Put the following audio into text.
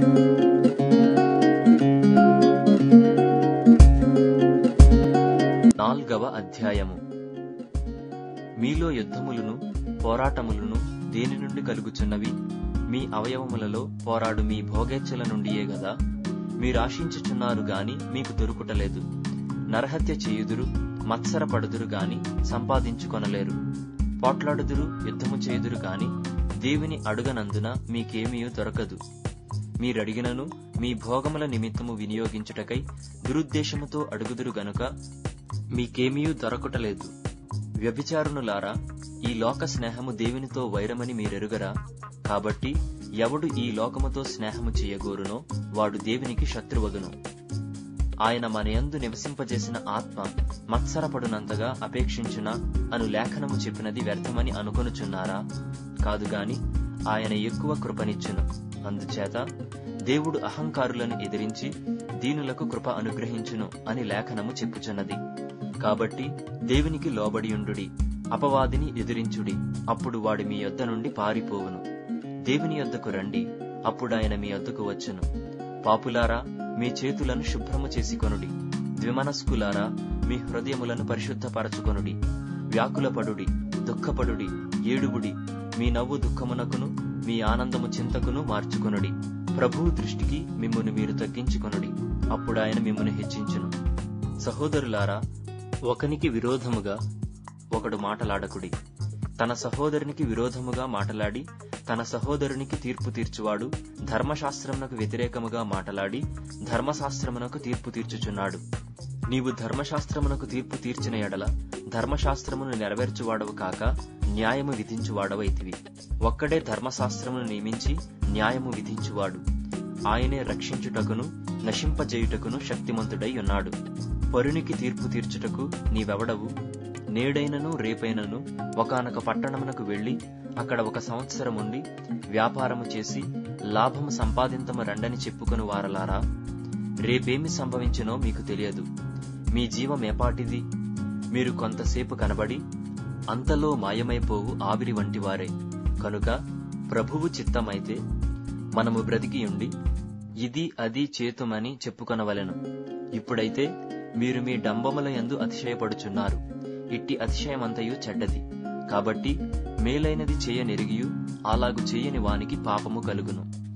నాల్గవ అధ్యాయము మీలో యుద్ధములను పోరాటములను దేని నుండి కలుగుచున్నవి మీ అవయవములలో పోరాడు మీ భోగేచ్ఛల నుండియే గదా మీరాశించుచున్నారు గాని మీకు దొరుకుటలేదు నరహత్య చేయుదురు మత్సరపడుదురు గాని సంపాదించుకొనలేరు పోట్లాడుదురు యుద్ధము చేయుదురు గాని దేవుని అడుగనందున మీకేమీ దొరకదు మీరడిగినను మీ భోగముల నిమిత్తము వినియోగించుటకై దురుద్దేశముతో అడుగుదురు గనుక మీకేమీ దొరకటలేదు వ్యభిచారునులారా ఈ లోక స్నేహము దేవునితో వైరమని మీరెరుగరా కాబట్టి ఎవడు ఈ లోకముతో స్నేహము చేయగోరునో వాడు దేవునికి శత్రువగును ఆయన మనయందు నివసింపజేసిన ఆత్మ మత్సరపడునంతగా అపేక్షించున అను లేఖనము చెప్పినది వ్యర్థమని అనుకొనుచున్నారా కాదుగాని ఆయన ఎక్కువ కృపనిచ్చును అందుచేత దేవుడు అహంకారులను ఎదిరించి దీనులకు కృప అనుగ్రహించును అని లేఖనము చెప్పుచున్నది కాబట్టి దేవునికి లోబడియుండుడి అపవాదిని ఎదిరించుడి అప్పుడు వాడు మీ యొద్ద నుండి పారిపోవును దేవుని యొద్దకు రండి అప్పుడు ఆయన మీ యొద్దకు వచ్చును పాపులారా మీ చేతులను శుభ్రము చేసుకొనుడి ద్విమనస్కులారా మీ హృదయములను పరిశుద్ధపరచుకొనుడి వ్యాకులపడుడి దుఃఖపడుడి ఏడుబుడి మీ నవ్వు దుఃఖమునకును మీ ఆనందము చింతకును మార్చుకొనుడి ప్రభువు దృష్టికి మిమ్మును మీరు తగ్గించుకొనుడి అప్పుడు ఆయన మిమ్మును హెచ్చించును సహోదరులారా ఒకనికి విరోధముగా ఒకడు మాటలాడకుడి తన సహోదరునికి విరోధముగా మాటలాడి తన సహోదరునికి తీర్పు తీర్చువాడు ధర్మశాస్త్రమునకు వ్యతిరేకముగా మాటలాడి ధర్మశాస్త్రమునకు తీర్పు తీర్చుచున్నాడు నీవు ధర్మశాస్త్రమునకు తీర్పు తీర్చిన ఎడల ధర్మశాస్త్రమును నెరవేర్చువాడవు కాక న్యాయము విధించువాడవైతివి ఒక్కడే ధర్మశాస్త్రమును నియమించి న్యాయము విధించువాడు ఆయనే రక్షించుటకును నశింపజేయుటకును శక్తిమంతుడై ఉన్నాడు పరునికి తీర్పు తీర్చుటకు నీవెవడవు నేడైనను రేపైనను ఒకానొక పట్టణమునకు వెళ్లి అక్కడ ఒక సంవత్సరం ఉండి వ్యాపారము చేసి లాభము సంపాదింతము రండని చెప్పుకుని వారలారా రేపేమి సంభవించినో మీకు తెలియదు మీ జీవం ఏపాటిది మీరు కొంతసేపు కనబడి అంతలో మాయమైపోవు ఆవిరి వంటివారే కనుక ప్రభువు చిత్తమైతే మనము బ్రతికియుండి ఇది అది చేతుమని చెప్పుకొనవలెను ఇప్పుడైతే మీరు మీ డంబముల యందు అతిశయపడుచున్నారు ఇట్టి అతిశయమంతయు చెడ్డది కాబట్టి మేలైనది చేయనెరిగియు అలాగు చేయని వానికి పాపము కలుగును